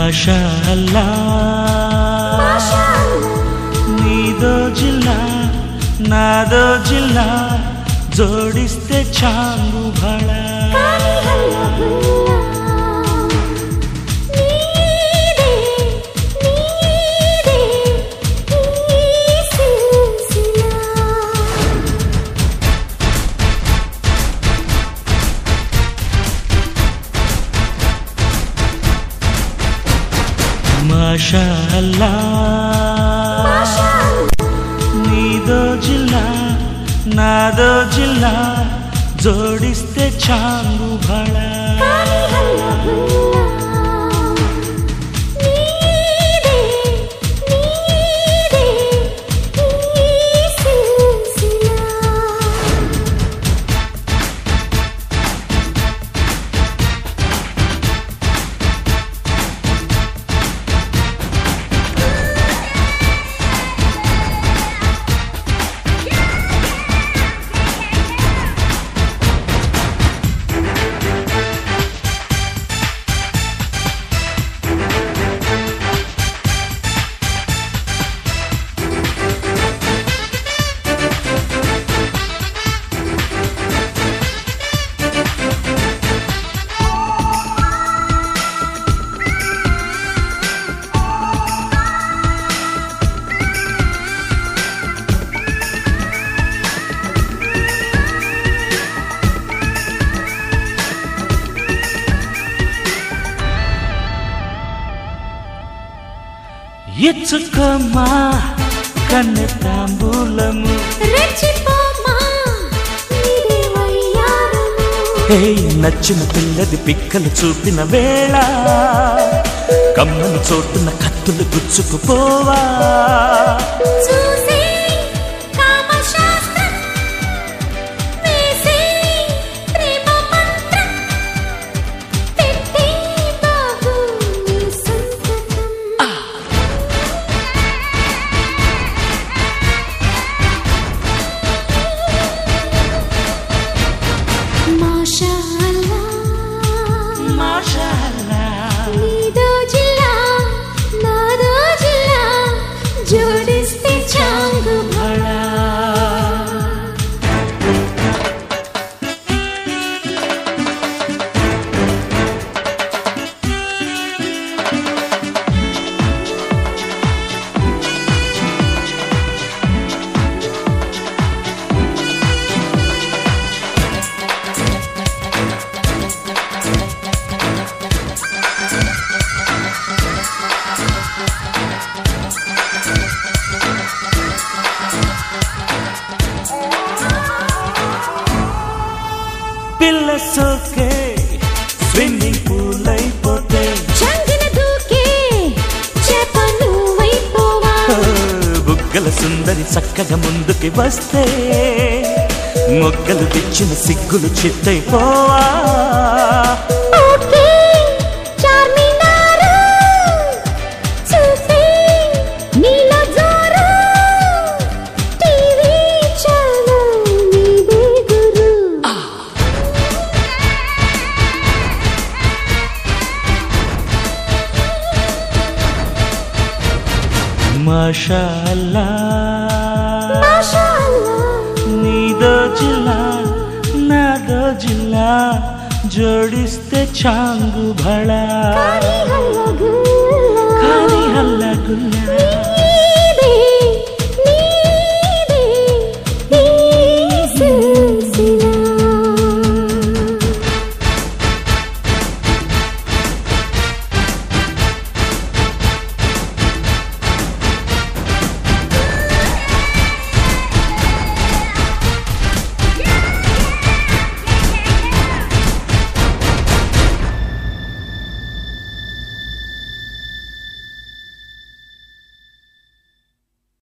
Masha అల్లా నీదో జిల్లా నాదో జిల్లా జోడిస్తే చాంగు భళా మాషా అల్లా నీదో జిల్లా నాదో జిల్లా జోడిస్తే చాంగు భళా ఇచ్చుకోమా కన్నె తాంబూలము హే నచ్చిన పిల్లది పిక్కలు చూపిన వేళ కమ్మను చోటున కత్తులు గుచ్చుకుపోవా జోడిస్తే చాంగు భళా పిల్ల సోకే స్విమ్మింగ్ పూల్ అయిపోతే చంగిన దూకే చేప నువ్వైపోవా బుగ్గల సుందరి చక్కగా ముందుకి వస్తే మొగ్గలు తెచ్చిన సిగ్గులు చిత్తైపోవా ఓకే చార్మినారు చూసే నీలో జోరు టీవీ ఛానల్ నీదే గురు మాషా అల్లా మాషాఅల్లాహ్ నీదో జిల్లా నాదో జిల్లా జోడిస్తే చాంగు భళా హల్లా గుల్లా కానీ హల్లా గుల్లా